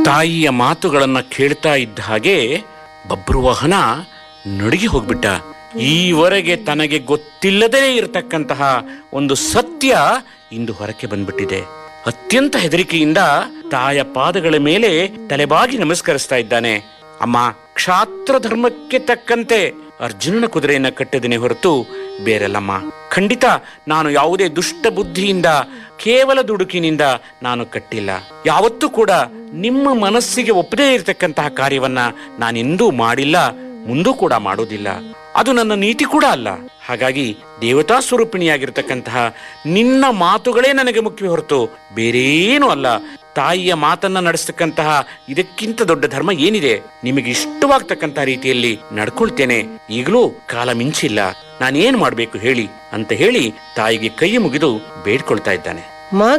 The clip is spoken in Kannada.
ತಾಯಿಯ ಮಾತುಗಳನ್ನ ಕೇಳ್ತಾ ಇದ್ದ ಹಾಗೆ ಬಬ್ರುವಾಹನ ನಡುಗಿ ಹೋಗ್ಬಿಟ್ಟ ಈವರೆಗೆ ತನಗೆ ಗೊತ್ತಿಲ್ಲದೇ ಇರತಕ್ಕಂತಹ ಒಂದು ಸತ್ಯ ಇಂದು ಹೊರಕ್ಕೆ ಬಂದ್ಬಿಟ್ಟಿದೆ ಅತ್ಯಂತ ಹೆದರಿಕೆಯಿಂದ ತಾಯ ಪಾದಗಳ ಮೇಲೆ ತಲೆಬಾಗಿ ನಮಸ್ಕರಿಸ್ತಾ ಇದ್ದಾನೆ ಅಮ್ಮ ಕ್ಷಾತ್ರ ಧರ್ಮಕ್ಕೆ ತಕ್ಕಂತೆ ಅರ್ಜುನನ ಕುದುರೆಯನ್ನ ಕಟ್ಟಿದನೆ ಹೊರತು ಬೇರೆಲ್ಲಮ್ಮ ಖಂಡಿತ ನಾನು ಯಾವುದೇ ದುಷ್ಟ ಬುದ್ಧಿಯಿಂದ ಕೇವಲ ದುಡುಕಿನಿಂದ ನಾನು ಕಟ್ಟಿಲ್ಲ ಯಾವತ್ತೂ ಕೂಡ ನಿಮ್ಮ ಮನಸ್ಸಿಗೆ ಒಪ್ಪದೇ ಇರತಕ್ಕಂತಹ ಕಾರ್ಯವನ್ನ ನಾನೆಂದೂ ಮಾಡಿಲ್ಲ ಮುಂದೂ ಕೂಡ ಮಾಡೋದಿಲ್ಲ ಅದು ನನ್ನ ನೀತಿ ಕೂಡ ಅಲ್ಲ ಹಾಗಾಗಿ ದೇವತಾ ಸ್ವರೂಪಿಣಿಯಾಗಿರ್ತಕ್ಕಂತಹ ನಿನ್ನ ಮಾತುಗಳೇ ನನಗೆ ಮುಖ್ಯ ಹೊರತು ಬೇರೇನೂ ಅಲ್ಲ ತಾಯಿಯ ಮಾತನ್ನ ನಡೆಸ್ತಕ್ಕಂತಹ ಇದಕ್ಕಿಂತ ದೊಡ್ಡ ಧರ್ಮ ಏನಿದೆ ನಿಮಗೆ ಇಷ್ಟವಾಗ್ತಕ್ಕಂತಹ ರೀತಿಯಲ್ಲಿ ನಡ್ಕೊಳ್ತೇನೆ ಈಗಲೂ ಕಾಲ ಮಿಂಚಿಲ್ಲ ನಾನೇನ್ ಮಾಡ್ಬೇಕು ಹೇಳಿ ಅಂತ ಹೇಳಿ ತಾಯಿಗೆ ಕೈ ಮುಗಿದು ಬೇಡ್ಕೊಳ್ತಾ ಇದ್ದಾನೆ ಮಗ